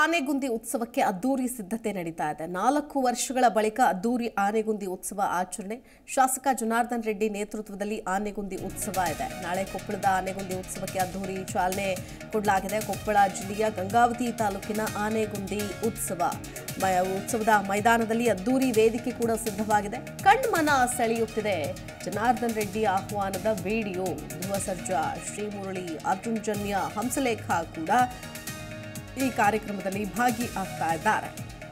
ಆನೆಗುಂದಿ ಉತ್ಸವಕ್ಕೆ ಅದ್ದೂರಿ ಸಿದ್ಧತೆ ನಡೀತಾ ಇದೆ ನಾಲ್ಕು ವರ್ಷಗಳ ಬಳಿಕ ಅದ್ದೂರಿ ಆನೆಗುಂದಿ ಉತ್ಸವ ಆಚರಣೆ ಶಾಸಕ ಜನಾರ್ದನ್ ರೆಡ್ಡಿ ನೇತೃತ್ವದಲ್ಲಿ ಆನೆಗುಂದಿ ಉತ್ಸವ ಇದೆ ನಾಳೆ ಕೊಪ್ಪಳದ ಆನೆಗುಂದಿ ಉತ್ಸವಕ್ಕೆ ಅದ್ದೂರಿ ಚಾಲನೆ ಕೊಡಲಾಗಿದೆ ಕೊಪ್ಪಳ ಜಿಲ್ಲೆಯ ಗಂಗಾವತಿ ತಾಲೂಕಿನ ಆನೆಗುಂದಿ ಉತ್ಸವ ಮ- ಉತ್ಸವದ ಮೈದಾನದಲ್ಲಿ ಅದ್ದೂರಿ ವೇದಿಕೆ ಕೂಡ ಸಿದ್ಧವಾಗಿದೆ ಕಣ್ಮನ ಸೆಳೆಯುತ್ತಿದೆ ಜನಾರ್ದನ್ ರೆಡ್ಡಿ ಆಹ್ವಾನದ ವಿಡಿಯೋ ಧ್ರುವ ಸರ್ಜಾ ಶ್ರೀಮುರಳಿ ಅರ್ಜುನ್ ಜನ್ಯ ಹಂಸಲೇಖ ಕೂಡ ಈ ಕಾರ್ಯಕ್ರಮದಲ್ಲಿ ಭಾಗಿ ಆಗ್ತಾ ಇದ್ದಾರೆ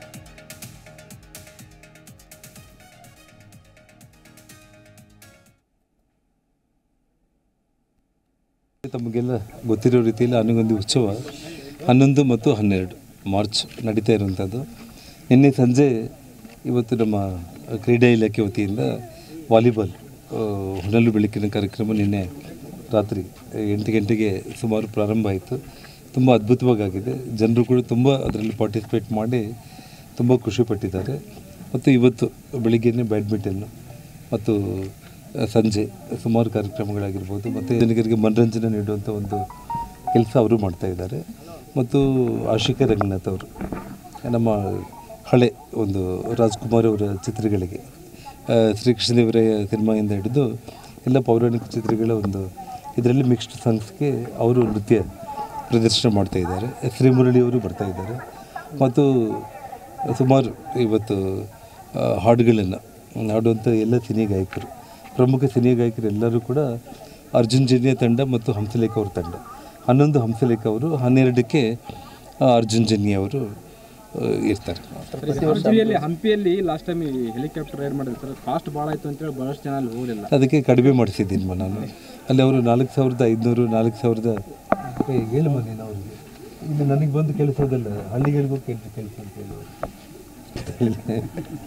ತಮಗೆಲ್ಲ ಗೊತ್ತಿರೋ ರೀತಿಯಲ್ಲಿ ಆನೆಗೊಂದಿ ಉತ್ಸವ ಹನ್ನೊಂದು ಮತ್ತು ಹನ್ನೆರಡು ಮಾರ್ಚ್ ನಡೀತಾ ಇರುವಂಥದ್ದು ನಿನ್ನೆ ಸಂಜೆ ಇವತ್ತು ನಮ್ಮ ಕ್ರೀಡಾ ಇಲಾಖೆ ವತಿಯಿಂದ ವಾಲಿಬಾಲ್ ಆ, ಹೊನಲು ಬೆಳಕಿನ ಕಾರ್ಯಕ್ರಮ ನಿನ್ನೆ ರಾತ್ರಿ ಎಂಟು ಗಂಟೆಗೆ ಸುಮಾರು ಪ್ರಾರಂಭ ಆಯಿತು ತುಂಬ ಅದ್ಭುತವಾಗಿದೆ ಜನರು ಕೂಡ ತುಂಬ ಅದರಲ್ಲಿ ಪಾರ್ಟಿಸಿಪೇಟ್ ಮಾಡಿ ತುಂಬ ಖುಷಿಪಟ್ಟಿದ್ದಾರೆ ಮತ್ತು ಇವತ್ತು ಬೆಳಿಗ್ಗೆನೇ ಬ್ಯಾಡ್ಮಿಂಟನ್ನು ಮತ್ತು ಆ, ಸಂಜೆ ಸುಮಾರು ಕಾರ್ಯಕ್ರಮಗಳಾಗಿರ್ಬೋದು ಮತ್ತು ಜನರಿಗೆ ಮನರಂಜನೆ ನೀಡುವಂಥ ಒಂದು ಕೆಲಸ ಅವರು ಮಾಡ್ತಾ ಇದ್ದಾರೆ ಮತ್ತು ಆಶಿಕಾ ರಂಗನಾಥ್ ಅವರು ನಮ್ಮ ಹಳೆ ಒಂದು ರಾಜ್ಕುಮಾರ್ ಅವರ ಚಿತ್ರಗಳಿಗೆ ಆ, ಶ್ರೀಕೃಷ್ಣದೇವರಾಯ ಸಿನಿಮಾಯಿಂದ ಹಿಡಿದು ಎಲ್ಲ ಪೌರಾಣಿಕ ಚಿತ್ರಗಳ ಒಂದು ಇದರಲ್ಲಿ ಮಿಕ್ಸ್ಡ್ ಸಾಂಗ್ಸ್ಗೆ ಅವರು ನೃತ್ಯ ಪ್ರದರ್ಶನ ಮಾಡ್ತಾ ಇದ್ದಾರೆ ಶ್ರೀಮುರಳಿ ಅವರು ಬರ್ತಾ ಇದ್ದಾರೆ ಮತ್ತು ಸುಮಾರು ಇವತ್ತು ಆ, ಹಾಡುಗಳನ್ನು ಹಾಡುವಂಥ ಎಲ್ಲ ಸಿನಿ ಗಾಯಕರು ಪ್ರಮುಖ ಸಿನಿ ಗಾಯಕರು ಎಲ್ಲರೂ ಕೂಡ ಅರ್ಜುನ್ ಜನ್ಯ ತಂಡ ಮತ್ತು ಹಂಸಲೇಖ ಅವ್ರ ತಂಡ ಹನ್ನೊಂದು ಹಂಸಲೇಖ ಅವರು ಹನ್ನೆರಡಕ್ಕೆ ಆ, ಅರ್ಜುನ್ ಜನ್ಯ ಅವರು ಆ, ಇರ್ತಾರೆ ಅರ್ಜುನಿಯಲ್ಲಿ ಹಂಪಿಯಲ್ಲಿ ಲಾಸ್ಟ್ ಟೈಮ್ ಈ ಹೆಲಿಕಾಪ್ಟರ್ ರೈಡ್ ಮಾಡಿದ್ರು ಸರ್ ಕಾಸ್ಟ್ ಭಾಳ ಆಯ್ತು ಅಂತೇಳಿ ಬಹಳಷ್ಟು ಜನ ಅಲ್ಲಿ ಹೋಗಲಿಲ್ಲ ಅದಕ್ಕೆ ಕಡಿಮೆ ಮಾಡಿಸಿದ್ದೀನಿ ಮ ನಾನು ಅಲ್ಲಿ ಅವರು ನಾಲ್ಕು ಸಾವಿರದ ಐದುನೂರು ನಾಲ್ಕು ಸಾವಿರದ ಏ, ಹೇಳು ಮನೆ ಅವ್ರಿಗೆ ಇದು ನನಗೆ ಬಂದು ಕೆಲಸದಲ್ಲ ಹಳ್ಳಿಗಳಿಗೂ ಕೆಲಸ ಕೆಲಸ ಅಂತ ಹೇಳಿ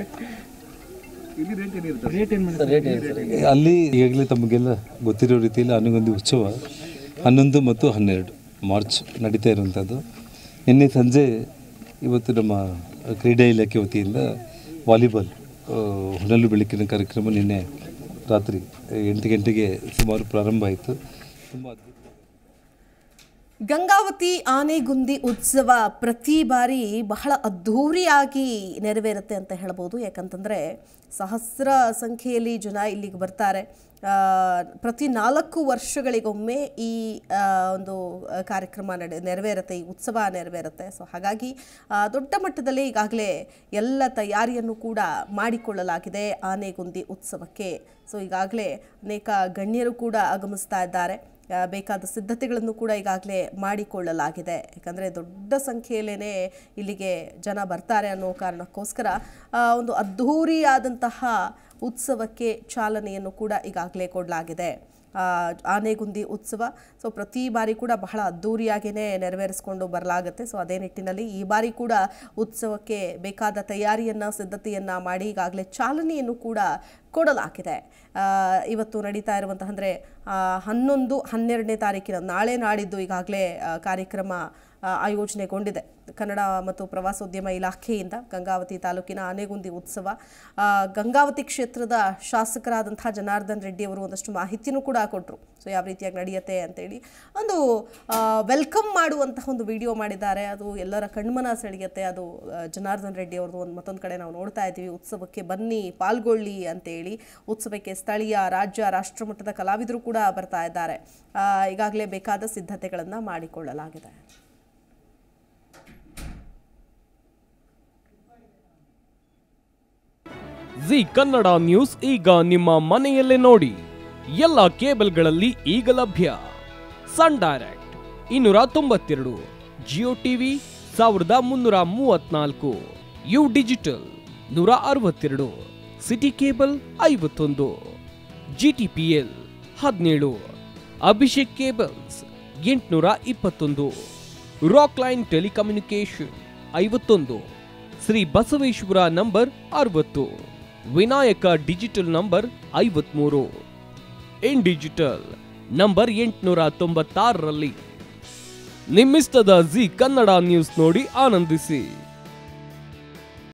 ರೇಟ್ ಏನು ಮಾಡಿದ್ರು ಅಲ್ಲಿ ಈಗಾಗಲೇ ತಮಗೆಲ್ಲ ಗೊತ್ತಿರೋ ರೀತಿಯಲ್ಲಿ ಆನೆಗೊಂದಿ ಉತ್ಸವ ಹನ್ನೊಂದು ಮತ್ತು ಹನ್ನೆರಡು ಮಾರ್ಚ್ ನಡೀತಾ ಇರುವಂಥದ್ದು ನಿನ್ನೆ ಸಂಜೆ ಇವತ್ತು ನಮ್ಮ ಕ್ರೀಡಾ ಇಲಾಖೆ ವತಿಯಿಂದ ವಾಲಿಬಾಲ್ ಆ, ಹೊನಲು ಬೆಳಕಿನ ಕಾರ್ಯಕ್ರಮ ನಿನ್ನೆ ರಾತ್ರಿ ಎಂಟು ಗಂಟೆಗೆ ಸುಮಾರು ಪ್ರಾರಂಭ ಆಯಿತು ತುಂಬ ಅದ್ಭುತ ಗಂಗಾವತಿ ಆನೆಗುಂದಿ ಉತ್ಸವ ಪ್ರತಿ ಬಾರಿ ಬಹಳ ಅದ್ಧೂರಿಯಾಗಿ ನೆರವೇರುತ್ತೆ ಅಂತ ಹೇಳ್ಬೋದು ಯಾಕಂತಂದರೆ ಸಹಸ್ರ ಸಂಖ್ಯೆಯಲ್ಲಿ ಜನ ಇಲ್ಲಿಗೆ ಬರ್ತಾರೆ ಆ, ಪ್ರತಿ ನಾಲ್ಕು ವರ್ಷಗಳಿಗೊಮ್ಮೆ ಈ ಆ, ಒಂದು ಆ, ಕಾರ್ಯಕ್ರಮ ನಡೆ ನೆರವೇರುತ್ತೆ ಈ ಉತ್ಸವ ನೆರವೇರುತ್ತೆ ಸೊ ಹಾಗಾಗಿ ಆ, ದೊಡ್ಡ ಮಟ್ಟದಲ್ಲಿ ಈಗಾಗಲೇ ಎಲ್ಲ ತಯಾರಿಯನ್ನು ಕೂಡ ಮಾಡಿಕೊಳ್ಳಲಾಗಿದೆ ಆನೆಗುಂದಿ ಉತ್ಸವಕ್ಕೆ ಸೊ ಈಗಾಗಲೇ ಅನೇಕ ಗಣ್ಯರು ಕೂಡ ಆಗಮಿಸ್ತಾ ಇದ್ದಾರೆ ಆ, ಬೇಕಾದ ಸಿದ್ಧತೆಗಳನ್ನು ಕೂಡ ಈಗಾಗಲೇ ಮಾಡಿಕೊಳ್ಳಲಾಗಿದೆ ಯಾಕಂದರೆ ದೊಡ್ಡ ಸಂಖ್ಯೆಯಲ್ಲೇ ಇಲ್ಲಿಗೆ ಜನ ಬರ್ತಾರೆ ಅನ್ನೋ ಕಾರಣಕ್ಕೋಸ್ಕರ ಆ, ಒಂದು ಅದ್ಧೂರಿಯಾದಂತಹ ಉತ್ಸವಕ್ಕೆ ಚಾಲನೆಯನ್ನು ಕೂಡ ಈಗಾಗಲೇ ಕೊಡಲಾಗಿದೆ ಆ, ಆನೆಗುಂದಿ ಉತ್ಸವ ಸೊ ಪ್ರತಿ ಬಾರಿ ಕೂಡ ಬಹಳ ಅದ್ಧೂರಿಯಾಗಿಯೇ ನೆರವೇರಿಸ್ಕೊಂಡು ಬರಲಾಗುತ್ತೆ ಸೊ ಅದೇ ನಿಟ್ಟಿನಲ್ಲಿ ಈ ಬಾರಿ ಕೂಡ ಉತ್ಸವಕ್ಕೆ ಬೇಕಾದ ತಯಾರಿಯನ್ನು ಸಿದ್ಧತೆಯನ್ನು ಮಾಡಿ ಈಗಾಗಲೇ ಚಾಲನೆಯನ್ನು ಕೂಡ ಕೊಡಲಾಗಿದೆ ಆ, ಇವತ್ತು ನಡೀತಾ ಇರುವಂತಹ ಅಂದರೆ ಹನ್ನೊಂದು ಹನ್ನೆರಡನೇ ತಾರೀಕಿನ ನಾಳೆ ನಾಡಿದ್ದು ಈಗಾಗಲೇ ಆ, ಕಾರ್ಯಕ್ರಮ ಆ, ಆಯೋಜನೆಗೊಂಡಿದೆ ಕನ್ನಡ ಮತ್ತು ಪ್ರವಾಸೋದ್ಯಮ ಇಲಾಖೆಯಿಂದ ಗಂಗಾವತಿ ತಾಲೂಕಿನ ಆನೆಗುಂದಿ ಉತ್ಸವ ಆ, ಗಂಗಾವತಿ ಕ್ಷೇತ್ರದ ಶಾಸಕರಾದಂತಹ ಜನಾರ್ದನ್ ರೆಡ್ಡಿ ಅವರು ಒಂದಷ್ಟು ಮಾಹಿತಿನೂ ಕೂಡ ಕೊಟ್ಟರು ಸೊ ಯಾವ ರೀತಿಯಾಗಿ ನಡೆಯುತ್ತೆ ಅಂತೇಳಿ ಒಂದು ವೆಲ್ಕಮ್ ಮಾಡುವಂತಹ ಒಂದು ವಿಡಿಯೋ ಮಾಡಿದ್ದಾರೆ ಅದು ಎಲ್ಲರ ಕಣ್ಮನ ಸೆಳೆಯುತ್ತೆ ಅದು ಆ, ಜನಾರ್ದನ್ ರೆಡ್ಡಿ ಅವ್ರದ್ದು ಒಂದು ಮತ್ತೊಂದು ಕಡೆ ನಾವು ನೋಡ್ತಾ ಇದ್ದೀವಿ ಉತ್ಸವಕ್ಕೆ ಬನ್ನಿ ಪಾಲ್ಗೊಳ್ಳಿ ಅಂತೇಳಿ ಉತ್ಸವಕ್ಕೆ ಸ್ಥಳೀಯ ರಾಜ್ಯ ರಾಷ್ಟ್ರಮಟ್ಟದ ಕಲಾವಿದರು ಕೂಡ ಬರ್ತಾ ಇದ್ದಾರೆ ಆ, ಈಗಾಗಲೇ ಬೇಕಾದ ಸಿದ್ಧತೆಗಳನ್ನು ಮಾಡಿಕೊಳ್ಳಲಾಗಿದೆ ಜಿ ಕನ್ನಡ ನ್ಯೂಸ್ ಈಗ ನಿಮ್ಮ ಮನೆಯಲ್ಲೇ ನೋಡಿ ಎಲ್ಲ ಕೇಬಲ್ಗಳಲ್ಲಿ ಈಗ ಲಭ್ಯ ಸನ್ ಡೈರೆಕ್ಟ್ ಇನ್ನೂರ ತೊಂಬತ್ತೆರಡು ಜಿಯೋ ಟಿವಿ ಸಾವಿರದ ಮುನ್ನೂರ ಮೂವತ್ನಾಲ್ಕು ಯು ಡಿಜಿಟಲ್ ನೂರ ಅರವತ್ತೆರಡು ಸಿಟಿ ಕೇಬಲ್ ಐವತ್ತೊಂದು ಜಿಟಿಪಿಎಲ್ ಹದಿನೇಳು ಅಭಿಷೇಕ್ ಕೇಬಲ್ಸ್ ಎಂಟುನೂರ ಇಪ್ಪತ್ತೊಂದು ರಾಕ್ ಲೈನ್ ಟೆಲಿಕಮ್ಯುನಿಕೇಶನ್ ಐವತ್ತೊಂದು ಶ್ರೀ ಬಸವೇಶ್ವರ ನಂಬರ್ ಅರವತ್ತು ವಿನಾಯಕ ಡಿಜಿಟಲ್ ನಂಬರ್ ಐವತ್ಮೂರು ಇನ್ ಡಿಜಿಟಲ್ ನಂಬರ್ ಎಂಟುನೂರ ತೊಂಬತ್ತಾರರಲ್ಲಿ ನಿಮ್ಮಿಸ್ತದ ಜಿ ಕನ್ನಡ ನ್ಯೂಸ್ ನೋಡಿ ಆನಂದಿಸಿ